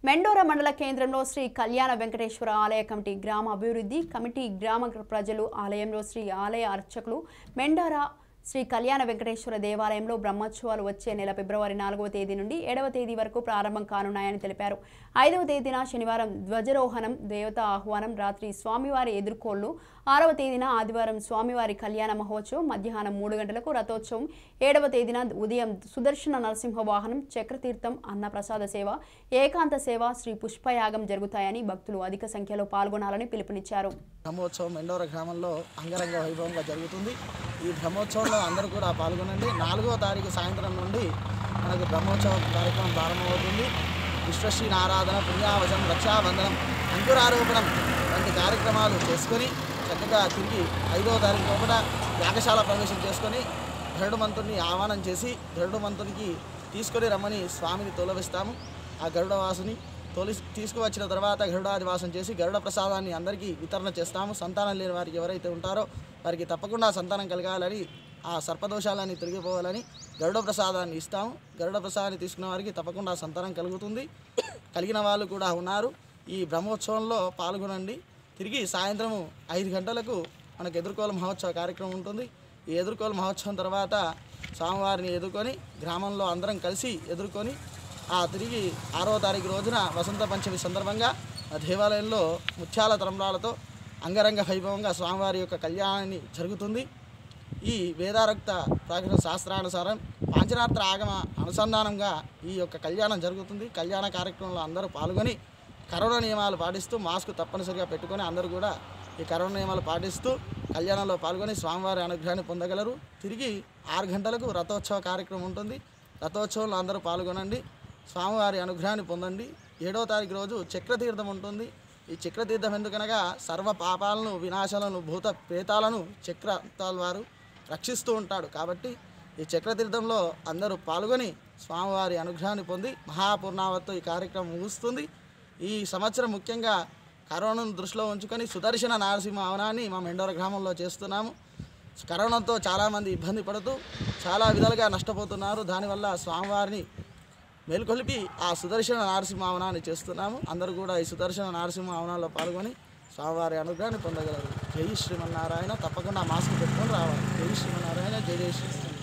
మెండోర మండల కేంద్రంలో శ్రీ కళ్యాణ వెంకటేశ్వర ఆలయ కమిటీ గ్రామ అభివృద్ధి కమిటీ గ్రామ ప్రజలు ఆలయంలో శ్రీ ఆలయ అర్చకులు మెండార శ్రీ కళ్యాణ వెంకటేశ్వర దేవాలయంలో బ్రహ్మోత్సవాలు వచ్చే నెల ఫిబ్రవరి నాలుగవ తేదీ నుండి ఏడవ తేదీ వరకు ప్రారంభం కానున్నాయని తెలిపారు ఐదవ తేదీన శనివారం ధ్వజరోహణం దేవత ఆహ్వానం రాత్రి స్వామివారి ఎదుర్కోళ్లు ఆరవ తేదీన ఆదివారం స్వామివారి కళ్యాణ మహోత్సవం మధ్యాహ్నం మూడు గంటలకు రథోత్సవం ఏడవ తేదీన ఉదయం సుదర్శన నరసింహ వాహనం చక్రతీర్థం అన్నప్రసాద సేవ ఏకాంత సేవ శ్రీ పుష్పయాగం జరుగుతాయని భక్తులు అధిక సంఖ్యలో పాల్గొనాలని పిలుపునిచ్చారు బ్రహ్మోత్సవం ఎండోర గ్రామంలో అంగరంగ వైభవంగా జరుగుతుంది ఈ బ్రహ్మోత్సవంలో అందరూ కూడా పాల్గొనండి నాలుగో తారీఖు సాయంత్రం నుండి మనకు బ్రహ్మోత్సవ కార్యక్రమం ప్రారంభమవుతుంది విశ్వశ్రీ ఆరాధన పుణ్యావచనం రక్షాబంధనం అంకురారోపణం వంటి కార్యక్రమాలు చేసుకొని చక్కగా తిరిగి ఐదో తారీఖు లోపల యాగశాల ప్రవేశం చేసుకొని గరుడమంతుడిని ఆహ్వానం చేసి గరుడమంతునికి తీసుకొని రమ్మని స్వామిని తొలవిస్తాము ఆ గరుడవాసుని తొలి తీసుకువచ్చిన తర్వాత గరుడాదివాసం చేసి గరుడ ప్రసాదాన్ని అందరికీ వితరణ చేస్తాము సంతానం లేని వారికి ఎవరైతే ఉంటారో వారికి తప్పకుండా సంతానం కలగాలని ఆ సర్పదోషాలని తొలగిపోవాలని గరుడ ప్రసాదాన్ని ఇస్తాము గరుడ ప్రసాదాన్ని తీసుకున్న వారికి తప్పకుండా సంతానం కలుగుతుంది కలిగిన వాళ్ళు కూడా ఉన్నారు ఈ బ్రహ్మోత్సవంలో పాల్గొనండి తిరిగి సాయంత్రము ఐదు గంటలకు మనకు ఎదుర్కోల మహోత్సవ కార్యక్రమం ఉంటుంది ఈ ఎదుర్కోల మహోత్సవం తర్వాత స్వామివారిని ఎదుర్కొని గ్రామంలో అందరం కలిసి ఎదుర్కొని ఆ తిరిగి ఆరో తారీఖు రోజున వసంత పంచమి సందర్భంగా ఆ దేవాలయంలో ముత్యాల తరంబాలతో అంగరంగ వైభవంగా స్వామివారి యొక్క కళ్యాణాన్ని జరుగుతుంది ఈ వేదారక్త ప్రాకృత శాస్త్రానుసారం పాంచరాత్ర ఆగమ అనుసంధానంగా ఈ యొక్క కళ్యాణం జరుగుతుంది కళ్యాణ కార్యక్రమంలో అందరూ పాల్గొని కరోనా నియమాలు పాటిస్తూ మాస్క్ తప్పనిసరిగా పెట్టుకొని అందరూ కూడా ఈ కరోనా నియమాలు పాటిస్తూ కళ్యాణంలో పాల్గొని స్వామివారి అనుగ్రహాన్ని పొందగలరు తిరిగి ఆరు గంటలకు రథోత్సవ కార్యక్రమం ఉంటుంది రథోత్సవంలో అందరూ పాల్గొనండి స్వామివారి అనుగ్రహాన్ని పొందండి ఏడో తారీఖు రోజు చక్రతీర్థం ఉంటుంది ఈ చక్రతీర్థం ఎందుకనగా సర్వ పాపాలను వినాశాలను భూత ప్రేతాలను చక్రతాల వారు రక్షిస్తూ ఉంటాడు కాబట్టి ఈ చక్రతీర్థంలో అందరూ పాల్గొని స్వామివారి అనుగ్రహాన్ని పొంది మహాపూర్ణావతితో ఈ కార్యక్రమం ముగుస్తుంది ఈ సంవత్సరం ముఖ్యంగా కరోనాను దృష్టిలో ఉంచుకొని సుదర్శన నరసింహ అవనాన్ని మా మెండోర గ్రామంలో చేస్తున్నాము కరోనాతో చాలామంది ఇబ్బంది పడుతూ చాలా విధాలుగా నష్టపోతున్నారు దానివల్ల స్వామివారిని మేల్కొలిపి ఆ సుదర్శన నరసింహ అవనాన్ని చేస్తున్నాము అందరూ కూడా ఈ సుదర్శన నరసింహ అవనాల్లో పాల్గొని స్వామివారి అనుగ్రహాన్ని పొందగలరు జై శ్రీమన్నారాయణ తప్పకుండా మాస్క్ పెట్టుకొని రావాలి జై శ్రీమన్నారాయణ జై జై శ్రీమన్నారాయణ